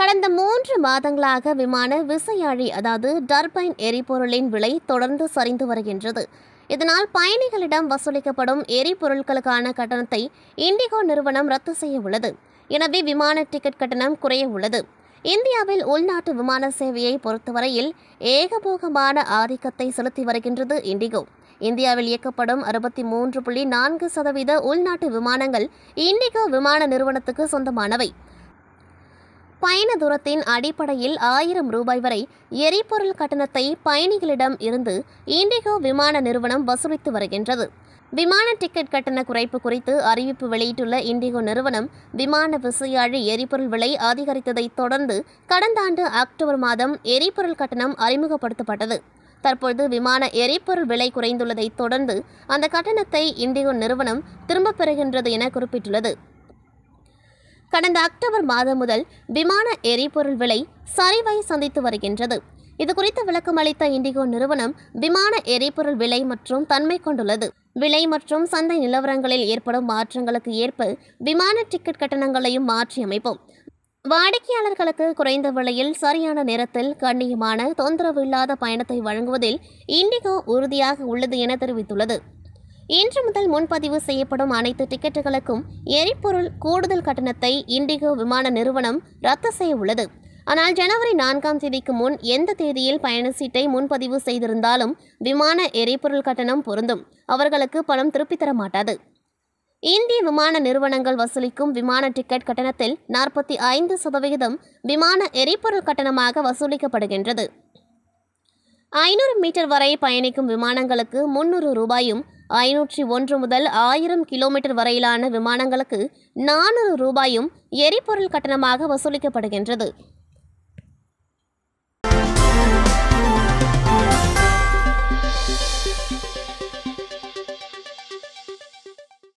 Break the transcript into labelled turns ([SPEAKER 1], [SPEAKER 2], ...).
[SPEAKER 1] கடந்த மூன்று மாதங்களாக விமான விசையாழி அதாவது டர்பைன் எரிபொருளின் விலை தொடர்ந்து சரிந்து வருகின்றது இதனால் பயணிகளிடம் வசூலிக்கப்படும் எரிபொருட்களுக்கான கட்டணத்தை இண்டிகோ நிறுவனம் ரத்து செய்ய உள்ளது எனவே விமான டிக்கெட் கட்டணம் குறைய உள்ளது இந்தியாவில் உள்நாட்டு விமான சேவையை பொறுத்தவரையில் ஏகபோகமான ஆதிக்கத்தை செலுத்தி வருகின்றது இண்டிகோ இந்தியாவில் இயக்கப்படும் அறுபத்தி மூன்று புள்ளி நான்கு சதவீத உள்நாட்டு விமானங்கள் இண்டிகோ விமான நிறுவனத்துக்கு சொந்தமானவை பயண தூரத்தின் அடிப்படையில் ஆயிரம் ரூபாய் வரை எரிபொருள் கட்டணத்தை பயணிகளிடம் இருந்து இண்டிகோ விமான நிறுவனம் வசூலித்து வருகின்றது விமான டிக்கெட் கட்டண குறைப்பு குறித்து அறிவிப்பு வெளியிட்டுள்ள இண்டிகோ நிறுவனம் விமான விசையாழி எரிபொருள் விலை அதிகரித்ததை தொடர்ந்து கடந்த ஆண்டு அக்டோபர் மாதம் எரிபொருள் கட்டணம் அறிமுகப்படுத்தப்பட்டது தற்பொழுது விமான எரிபொருள் விலை குறைந்துள்ளதை தொடர்ந்து அந்த கட்டணத்தை இண்டிகோ நிறுவனம் திரும்பப் பெறுகின்றது என குறிப்பிட்டுள்ளது கடந்த அக்டோபர் மாதம் முதல் விமான எரிபொருள் விலை சரிவை சந்தித்து வருகின்றது இதுகுறித்து விளக்கம் அளித்த இண்டிகோ நிறுவனம் விமான எரிபொருள் விலை மற்றும் தன்மை கொண்டுள்ளது விலை மற்றும் சந்தை நிலவரங்களில் ஏற்படும் மாற்றங்களுக்கு ஏற்ப விமான டிக்கெட் கட்டணங்களையும் மாற்றி அமைப்போம் வாடிக்கையாளர்களுக்கு குறைந்த விலையில் சரியான நேரத்தில் கண்ணியமான தொந்தரவு இல்லாத பயணத்தை வழங்குவதில் இண்டிகோ உறுதியாக உள்ளது என தெரிவித்துள்ளது இன்று முதல் முன்பதிவு செய்யப்படும் அனைத்து டிக்கெட்டுகளுக்கும் எரிபொருள் கூடுதல் கட்டணத்தை இண்டிகோ விமான நிறுவனம் ரத்து செய்ய உள்ளது ஆனால் ஜனவரி நான்காம் தேதிக்கு முன் எந்த தேதியில் பயண சீட்டை முன்பதிவு செய்திருந்தாலும் விமான எரிபொருள் கட்டணம் பொருந்தும் அவர்களுக்கு பணம் திருப்பித் தர மாட்டாது இந்திய விமான நிறுவனங்கள் வசூலிக்கும் விமான டிக்கெட் கட்டணத்தில் நாற்பத்தி ஐந்து சதவிகிதம் விமான எரிபொருள் கட்டணமாக வசூலிக்கப்படுகின்றது ஐநூறு மீட்டர் வரை பயணிக்கும் விமானங்களுக்கு முன்னூறு ரூபாயும் ஐநூற்றி ஒன்று முதல் ஆயிரம் கிலோமீட்டர் வரையிலான விமானங்களுக்கு நானூறு ரூபாயும் எரிபொருள் கட்டணமாக வசூலிக்கப்படுகின்றது